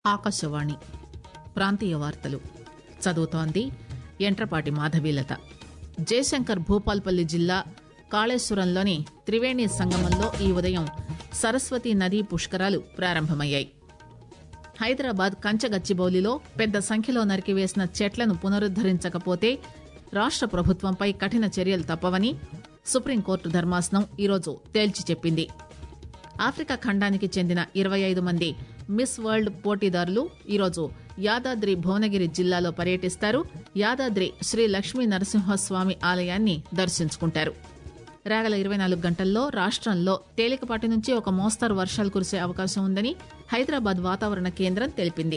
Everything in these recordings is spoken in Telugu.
ఆకాశవాణి ప్రాంతీయ వార్తలు చదువుతోంది ఎంట్రపాటి మాధవీలత జయశంకర్ భూపాల్పల్లి జిల్లా కాళేశ్వరంలోని త్రివేణి సంగమంలో ఈ ఉదయం సరస్వతీ నదీ పుష్కరాలు ప్రారంభమయ్యాయి హైదరాబాద్ కంచగచ్చిబౌలిలో పెద్ద సంఖ్యలో నరికివేసిన చెట్లను పునరుద్దరించకపోతే రాష్ట ప్రభుత్వంపై కఠిన చర్యలు తప్పవని సుప్రీంకోర్టు ధర్మాసనం ఈరోజు తేల్చి చెప్పింది ఆఫ్రికా ఖండానికి చెందిన ఇరవై ఐదు మంది మిస్ వరల్డ్ పోటీదారులు ఈరోజు యాదాద్రి భువనగిరి జిల్లాలో పర్యటిస్తారు యాదాద్రి శ్రీ లక్ష్మీ నరసింహస్వామి ఆలయాన్ని దర్శించుకుంటారు రాగల ఇరవై నాలుగు గంటల్లో రాష్టంలో తేలికపాటి నుంచి ఒక మోస్తరు వర్షాలు కురిసే అవకాశం ఉందని హైదరాబాద్ వాతావరణ కేంద్రం తెలిపింది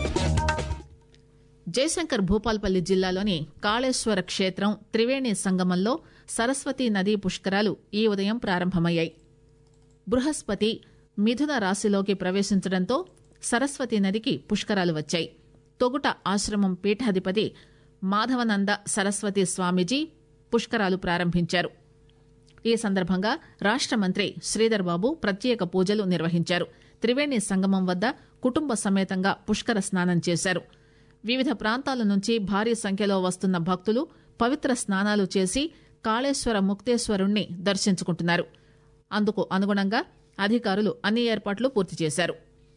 జయశంకర్ భూపాల్పల్లి జిల్లాలోని కాళేశ్వర క్షేత్రం త్రివేణి సంగమంలో సరస్వతీ నదీ పుష్కరాలు ఈ ఉదయం ప్రారంభమయ్యాయి బృహస్పతి మిథున రాశిలోకి ప్రవేశించడంతో సరస్వతి నదికి పుష్కరాలు వచ్చాయి తొగుట ఆశ్రమం పీఠాధిపతి మాధవనంద సరస్వతి స్వామీజీ పుష్కరాలు ప్రారంభించారు ఈ సందర్భంగా రాష్ట మంత్రి శ్రీధర్ బాబు ప్రత్యేక పూజలు నిర్వహించారు త్రివేణి సంగమం వద్ద కుటుంబ సమేతంగా పుష్కర స్నానం చేశారు వివిధ ప్రాంతాల నుంచి భారీ సంఖ్యలో వస్తున్న భక్తులు పవిత్ర స్నానాలు చేసి కాళేశ్వర ముక్తేశ్వరుణ్ణి దర్శించుకుంటున్నారు అందుకు అనుగుణంగా అధికారులు అన్ని ఏర్పాట్లు పూర్తి చేశారు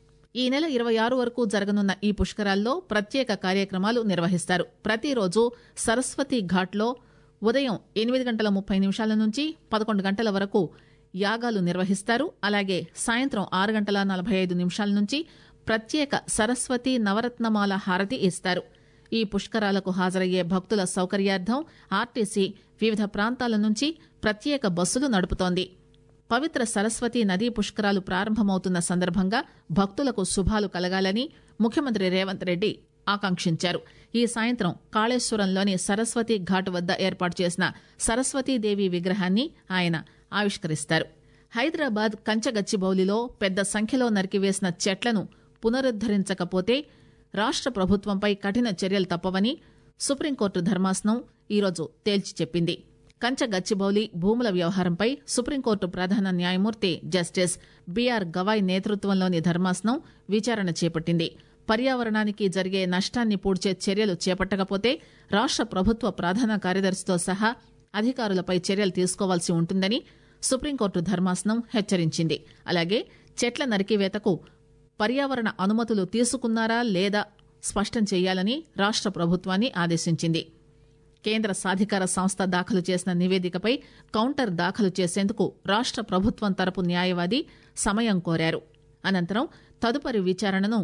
ఈ నెల ఇరవై ఆరు వరకు జరగనున్న ఈ పుష్కరాల్లో ప్రత్యేక కార్యక్రమాలు నిర్వహిస్తారు ప్రతిరోజు సరస్వతి ఘాట్లో ఉదయం ఎనిమిది గంటల ముప్పై నిమిషాల నుంచి పదకొండు గంటల వరకు యాగాలు నిర్వహిస్తారు అలాగే సాయంత్రం ఆరు గంటల నలభై ఐదు నిమిషాల నుంచి ప్రత్యేక సరస్వతి నవరత్నమాల హారతి ఇస్తారు ఈ పుష్కరాలకు హాజరయ్యే భక్తుల సౌకర్యార్థం ఆర్టీసీ వివిధ ప్రాంతాల నుంచి ప్రత్యేక బస్సులు నడుపుతోంది పవిత్ర సరస్వతి నదీ పుష్కరాలు ప్రారంభమవుతున్న సందర్భంగా భక్తులకు శుభాలు కలగాలని ముఖ్యమంత్రి రేవంత్ రెడ్డి ఆకాంక్షించారు ఈ సాయంత్రం కాళేశ్వరంలోని సరస్వతి ఘాట్ వద్ద ఏర్పాటు చేసిన సరస్వతీదేవి విగ్రహాన్ని ఆయన ఆవిష్కరిస్తారు హైదరాబాద్ కంచగచ్చిబౌలిలో పెద్ద సంఖ్యలో నరికివేసిన చెట్లను పునరుద్దరించకపోతే రాష్ట ప్రభుత్వంపై కఠిన చర్యలు తప్పవని సుప్రీంకోర్టు ధర్మాసనం ఈరోజు తేల్చి చెప్పింది కంచ గచ్చిబౌలి భూముల వ్యవహారంపై సుప్రీంకోర్టు ప్రధాన న్యాయమూర్తి జస్టిస్ బీఆర్ గవాయ్ నేతృత్వంలోని ధర్మాసనం విచారణ చేపట్టింది పర్యావరణానికి జరిగే నష్టాన్ని పూడ్చే చర్యలు చేపట్టకపోతే రాష్ట ప్రభుత్వ ప్రధాన కార్యదర్శితో సహా అధికారులపై చర్యలు తీసుకోవాల్సి ఉంటుందని సుప్రీంకోర్టు ధర్మాసనం హెచ్చరించింది అలాగే చెట్ల నరికివేతకు పర్యావరణ అనుమతులు తీసుకున్నారా లేదా స్పష్టం చేయాలని రాష్ట ప్రభుత్వాన్ని ఆదేశించింది కేంద్ర సాధికార సంస్థ దాఖలు చేసిన నివేదికపై కౌంటర్ దాఖలు చేసేందుకు రాష్ట ప్రభుత్వం తరపు న్యాయవాది సమయం కోరారు అనంతరం తదుపరి విచారణను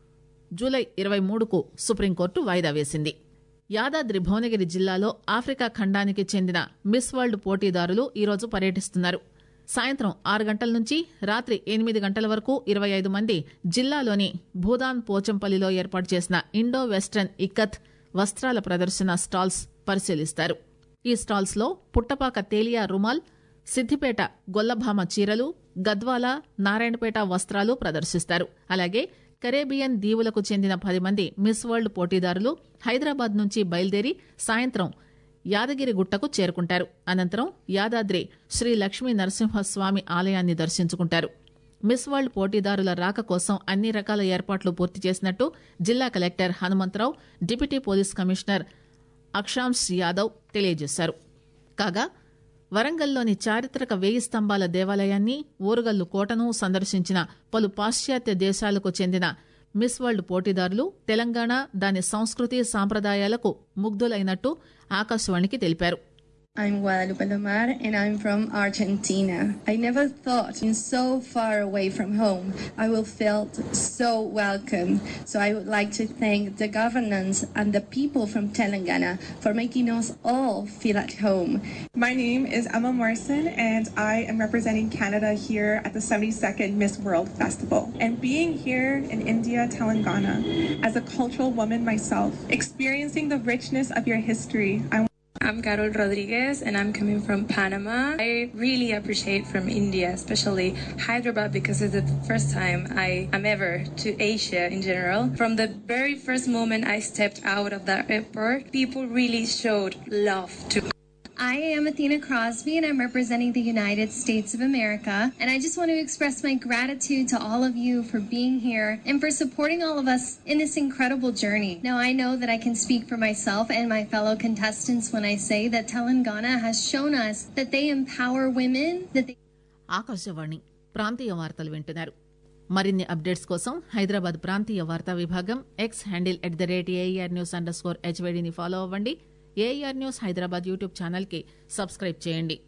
జూలై ఇరవై మూడుకు సుప్రీంకోర్టు వాయిదా వేసింది యాదాద్రి భువనగిరి జిల్లాలో ఆఫ్రికా ఖండానికి చెందిన మిస్ వరల్డ్ పోటీదారులు ఈరోజు పర్యటిస్తున్నారు సాయంత్రం ఆరు గంటల నుంచి రాత్రి ఎనిమిది గంటల వరకు ఇరవై ఐదు మంది జిల్లాలోని భూదాన్ పోచంపల్లిలో ఏర్పాటు చేసిన ఇండో వెస్టర్న్ ఇక్కత్ వస్త్రాల ప్రదర్శన స్టాల్స్ పరిశీలిస్తారు ఈ స్టాల్స్ లో పుట్టపాక తేలియా రుమాల్ సిద్దిపేట గొల్లభామ చీరలు గద్వాల నారాయణపేట వస్త్రాలు ప్రదర్శిస్తారు అలాగే కరేబియన్ దీవులకు చెందిన పది మంది మిస్ వరల్డ్ పోటీదారులు హైదరాబాద్ నుంచి బయలుదేరి సాయంత్రం యాదగిరి గుట్టకు చేరుకుంటారు అనంతరం యాదాద్రి శ్రీ లక్ష్మీ నరసింహస్వామి ఆలయాన్ని దర్శించుకుంటారు మిస్ వరల్డ్ పోటీదారుల రాక కోసం అన్ని రకాల ఏర్పాట్లు పూర్తి చేసినట్టు జిల్లా collector Hanumantharao deputy police commissioner Akshansh Yadav తెలియజేశారు కాగా వరంగల్లోని చారిత్రక వేయి స్తంభాల దేవాలయాన్ని ఓరుగల్లు కోటను సందర్శించిన పలు పాశ్చాత్య దేశాలకు చెందిన మిస్ వరల్డ్ పోటీదారులు తెలంగాణ దాని సంస్కృతి సాంప్రదాయాలకు ముగ్ధులైనట్టు ఆకాశవాణికి తెలిపారు I'm Guadalupe Lomar and I'm from Argentina. I never thought being so far away from home I will feel so welcome. So I would like to thank the governance and the people from Telangana for making us all feel at home. My name is Emma Morrison and I am representing Canada here at the 72nd Miss World Festival. And being here in India, Telangana, as a cultural woman myself, experiencing the richness of your history, I I'm Carol Rodriguez and I'm coming from Panama. I really appreciate from India, especially Hyderabad, because it's the first time I am ever to Asia in general. From the very first moment I stepped out of that airport, people really showed love to I am Athena Crosby and I'm representing the United States of America. And I just want to express my gratitude to all of you for being here and for supporting all of us in this incredible journey. Now, I know that I can speak for myself and my fellow contestants when I say that Telangana has shown us that they empower women, that they Akashvani ప్రాంతీయ వార్తలు వింటున్నారు మరిన్ని అప్డేట్స్ కోసం హైదరాబాద్ ప్రాంతీయ వార్తా విభాగం X handle at the rate AR news under score హెచ్వైడీని ఫాలో అవ్వండి AR news Hyderabad YouTube channel కి సబ్స్క్రైబ్ చేయండి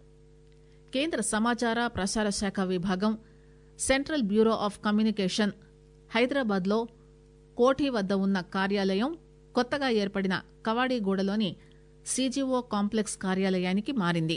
కేంద్ర సమాచార ప్రసార శాఖ విభాగం central bureau of communication Hyderabad లో కోఠీ వద్ద ఉన్న కార్యాలయం కొత్తగా ఏర్పడిన కవాడిగూడలోని సీజీఓ కాంప్లెక్స్ కార్యాలయానికి మారింది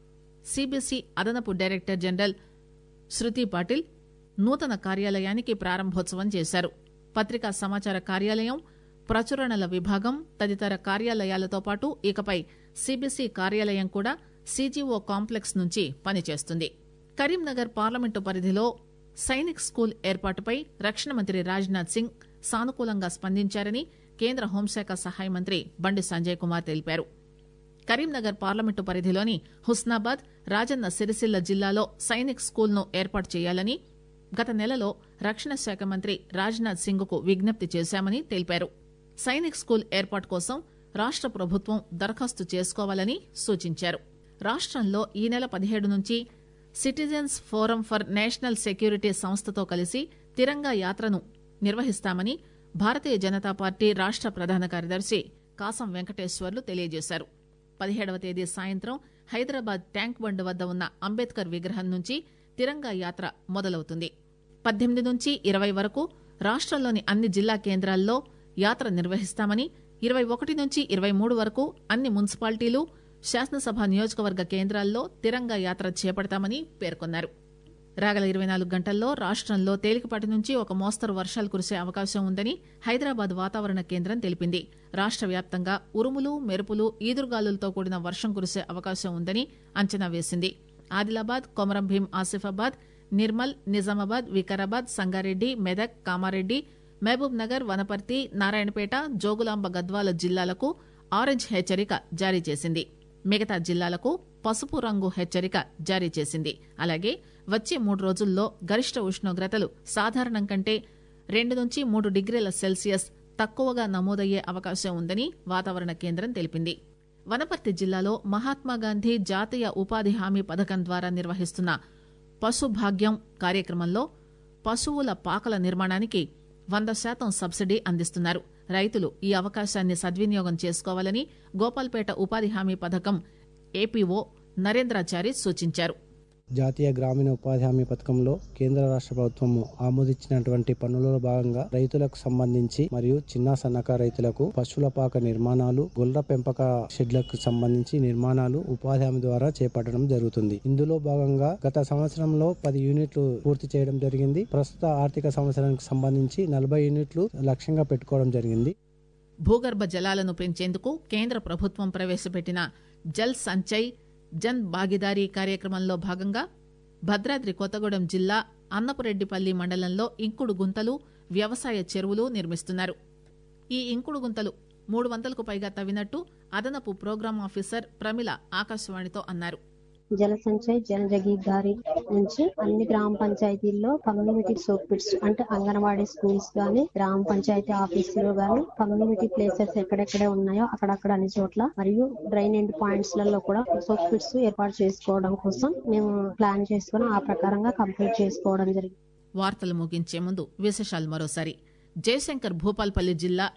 సిబిసి అదనపు డైరెక్టర్ జనరల్ శృతి పాటిల్ నూతన కార్యాలయానికి ప్రారంభోత్సవం చేశారు పత్రికా సమాచార కార్యాలయం ప్రచురణల విభాగం తదితర కార్యాలయాలతో పాటు ఇకపై సిబిసి కార్యాలయం కూడా సీజీఓ కాంప్లెక్స్ నుంచి పనిచేస్తుంది కరీంనగర్ పార్లమెంటు పరిధిలో సైనిక్ స్కూల్ ఏర్పాటుపై రక్షణ మంత్రి రాజ్నాథ్ సింగ్ సానుకూలంగా స్పందించారని కేంద్ర హోంశాఖ సహాయ మంత్రి బండి సంజయ్ కుమార్ తెలిపారు కరీంనగర్ పార్లమెంటు పరిధిలోని హుస్నాబాద్ రాజన్న సిరిసిల్ల జిల్లాలో సైనిక్ స్కూల్ ను ఏర్పాటు చేయాలని గత నెలలో రక్షణ శాఖ మంత్రి రాజ్నాథ్ సింగ్ కు విజ్ఞప్తి చేశామని తెలిపారు సైనిక్ స్కూల్ ఏర్పాటు కోసం రాష్ట ప్రభుత్వం దరఖాస్తు చేసుకోవాలని సూచించారు రాష్టంలో ఈ నెల పదిహేడు నుంచి citizens forum for national security సంస్థతో కలిసి తిరంగా యాత్రను నిర్వహిస్తామని భారతీయ జనతా పార్టీ రాష్ట ప్రధాన కార్యదర్శి కాసం వెంకటేశ్వర్లు తెలియజేశారు పదిహేడవ తేదీ సాయంత్రం హైదరాబాద్ ట్యాంక్ బండ్ వద్ద ఉన్న అంబేద్కర్ విగ్రహం నుంచి తిరంగా యాత్ర మొదలవుతుంది పద్దెనిమిది నుంచి ఇరవై వరకు రాష్టంలోని అన్ని జిల్లా కేంద్రాల్లో యాత్ర నిర్వహిస్తామని ఇరవై ఒకటి నుంచి ఇరవై మూడు వరకు అన్ని మున్సిపాలిటీలు శాసనసభ నియోజకవర్గ కేంద్రాల్లో తిరంగా యాత్ర చేపడతామని పేర్కొన్నారు రాగల ఇరవై నాలుగు గంటల్లో రాష్టంలో తేలికపాటి నుంచి ఒక మోస్తరు వర్షాలు కురిసే అవకాశం ఉందని హైదరాబాద్ వాతావరణ కేంద్రం తెలిపింది రాష్ట వ్యాప్తంగా ఉరుములు మెరుపులు ఈదురుగాలులతో కూడిన వర్షం కురిసే అవకాశం ఉందని అంచనా వేసింది ఆదిలాబాద్ కొమరంభీం ఆసిఫాబాద్ నిర్మల్ నిజామాబాద్ వికారాబాద్ సంగారెడ్డి మెదక్ కామారెడ్డి మహబూబ్ నగర్ వనపర్తి నారాయణపేట జోగులాంబ గద్వాల జిల్లాలకు ఆరెంజ్ హెచ్చరిక జారీ చేసింది మిగతా జిల్లాలకు పసుపు రంగు హెచ్చరిక జారీ చేసింది అలాగే వచ్చే మూడు రోజుల్లో గరిష్ట ఉష్ణోగ్రతలు సాధారణం కంటే రెండు నుంచి మూడు డిగ్రీల సెల్సియస్ తక్కువగా నమోదయ్యే అవకాశం ఉందని వాతావరణ కేంద్రం తెలిపింది వనపర్తి జిల్లాలో మహాత్మాగాంధీ జాతీయ ఉపాధి హామీ పథకం ద్వారా నిర్వహిస్తున్న పశుభాగ్యం కార్యక్రమంలో పశువుల పాకల నిర్మాణానికి వంద శాతం సబ్సిడీ అందిస్తున్నారు రైతులు ఈ అవకాశాన్ని సద్వినియోగం చేసుకోవాలని గోపాల్పేట ఉపాధి హామీ పథకం ఏపీఓ నరేంద్రాచారి సూచించారు జాతీయ గ్రామీణ ఉపాధి హామీ పథకంలో కేంద్ర రాష్ట్ర ప్రభుత్వం ఆమోదించినటువంటి పనులలో భాగంగా రైతులకు సంబంధించి మరియు చిన్న సన్నకారు రైతులకు పశువుల పాక నిర్మాణాలు గొర్రెల పెంపక షెడ్లకు సంబంధించి నిర్మాణాలు ఉపాధి హామీ ద్వారా చేపట్టడం జరుగుతుంది ఇందులో భాగంగా గత సంవత్సరంలో పది యూనిట్లు పూర్తి చేయడం జరిగింది ప్రస్తుత ఆర్థిక సంవత్సరానికి సంబంధించి నలభై యూనిట్లు లక్ష్యంగా పెట్టుకోవడం జరిగింది భూగర్భ జలాలను పెంచేందుకు కేంద్ర ప్రభుత్వం ప్రవేశపెట్టిన జల్ సంచయ్ జన్ భాగీదారీ కార్యక్రమంలో భాగంగా భద్రాద్రి కొత్తగూడెం జిల్లా అన్నపురెడ్డిపల్లి మండలంలో ఇంకుడు గుంతలు వ్యవసాయ చెరువులు నిర్మిస్తున్నారు ఈ ఇంకుడు గుంతలు మూడు వందలకు పైగా తవ్వినట్టు అదనపు ప్రోగ్రాం ఆఫీసర్ ప్రమిళ ఆకాశవాణితో అన్నారు జల సంచయ్ జల జగీదారి నుంచి అన్ని గ్రామ పంచాయతీల్లో కమ్యూనిటీ సోపిట్స్ అంటే అంగన్వాడీ స్కూల్స్ గాని గ్రామ పంచాయతీ ఆఫీసులు గాని కమ్యూనిటీ ప్లేసెస్ ఎక్కడెక్కడ ఉన్నాయో అక్కడక్కడ అన్ని చోట్ల మరియు డ్రైన్ ఎండ్ పాయింట్స్ లలో కూడా సోపిట్స్ ఏర్పాటు చేసుకోవడం కోసం మేము ప్లాన్ చేసుకుని ఆ ప్రకారంగా కంప్లీట్ చేసుకోవడం జరిగింది వార్తలు ముగించే ముందు విశేషాలు మరోసారి జయశంకర్ భూపాల్పల్లి జిల్లా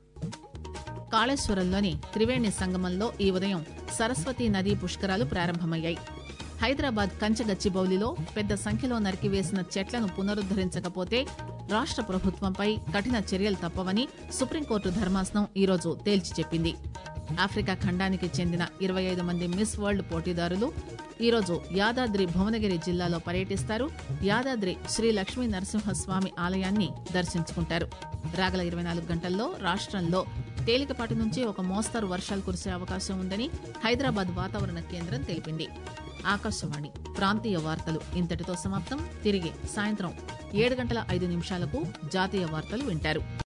కాళేశ్వరంలోని త్రివేణి సంగమంలో ఈ ఉదయం సరస్వతీ నదీ పుష్కరాలు ప్రారంభమయ్యాయి హైదరాబాద్ కంచగచ్చిబౌలిలో పెద్ద సంఖ్యలో నరికివేసిన చెట్లను పునరుద్దరించకపోతే రాష్ట ప్రభుత్వంపై కఠిన చర్యలు తప్పవని సుప్రీంకోర్టు ధర్మాసనం ఈరోజు తేల్చి చెప్పింది ఆఫ్రికా ఖండానికి చెందిన ఇరవై ఐదు మంది మిస్ వరల్డ్ పోటీదారులు ఈరోజు యాదాద్రి భువనగిరి జిల్లాలో పర్యటిస్తారు యాదాద్రి శ్రీ లక్ష్మీ నరసింహస్వామి ఆలయాన్ని దర్శించుకుంటారు రాగల ఇరవై నాలుగు గంటల్లో రాష్ట్రంలో తేలికపాటి నుంచి ఒక మోస్తరు వర్షాలు కురిసే అవకాశం ఉందని హైదరాబాద్ వాతావరణ కేంద్రం తెలిపింది ఆకాశవాణి ప్రాంతీయ వార్తలు ఇంతటితో సమాప్తం తిరిగి సాయంత్రం ఏడు గంటల ఐదు నిమిషాలకు జాతీయ వార్తలు వింటారు